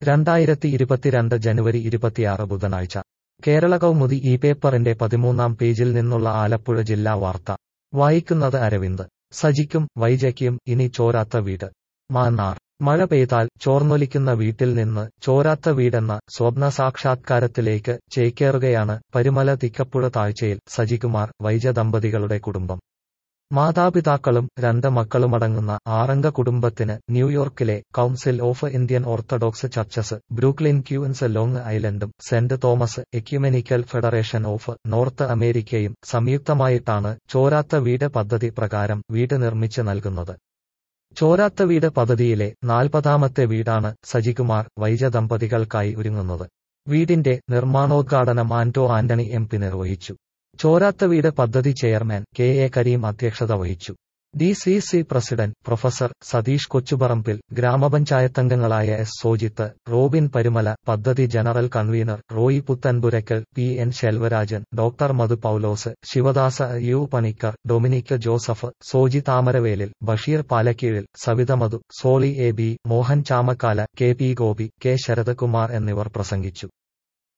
രണ്ടായിരത്തി ഇരുപത്തിരണ്ട് ജനുവരി ഇരുപത്തിയാറ് ബുധനാഴ്ച കേരള കൗമുദി ഈ പേപ്പറിന്റെ പതിമൂന്നാം പേജിൽ നിന്നുള്ള ആലപ്പുഴ ജില്ലാ വാർത്ത വായിക്കുന്നത് അരവിന്ദ് സജിക്കും വൈജയ്ക്കും ഇനി ചോരാത്ത വീട് മാന്നാർ മഴ പെയ്താൽ ചോർന്നൊലിക്കുന്ന വീട്ടിൽ നിന്ന് ചോരാത്ത വീടെന്ന സ്വപ്ന സാക്ഷാത്കാരത്തിലേക്ക് ചേക്കേറുകയാണ് പരുമല തിക്കപ്പുഴ താഴ്ചയിൽ സജികുമാർ വൈജ ദമ്പതികളുടെ കുടുംബം മാതാപിതാക്കളും രണ്ട് മക്കളുമടങ്ങുന്ന ആറംഗ കുടുംബത്തിന് ന്യൂയോർക്കിലെ council of Indian orthodox churches Brooklyn Queens long ഐലൻഡും saint Thomas ecumenical federation of north അമേരിക്കയും സംയുക്തമായിട്ടാണ് ചോരാത്ത വീട് പദ്ധതി പ്രകാരം വീട് നിർമ്മിച്ച് നൽകുന്നത് ചോരാത്ത വീട് പദ്ധതിയിലെ നാൽപ്പതാമത്തെ വീടാണ് സജികുമാർ വൈജ ദമ്പതികൾക്കായി ഒരുങ്ങുന്നത് വീടിന്റെ നിർമ്മാണോദ്ഘാടനം ആന്റോ ആന്റണി എം പി നിർവഹിച്ചു ചോരാത്ത വീട് പദ്ധതി ചെയർമാൻ കെ എ കരീം അധ്യക്ഷത വഹിച്ചു D C C president professor Satheesh Kochuparambil ഗ്രാമപഞ്ചായത്തംഗങ്ങളായ എസ് സോജിത്ത് റോബിൻ പരുമല പദ്ധതി general convener Roy Puthenpurakkal P N Selvarajan doctor Madhu Paulose Sivadasa U Panicker Dominic Joseph Soji Thamaravelil Basheer Palakkeezhil Savitha Madhu Soly A B Mohan Chamakkala K P Gopi K Saradakumar എന്നിവർ പ്രസംഗിച്ചു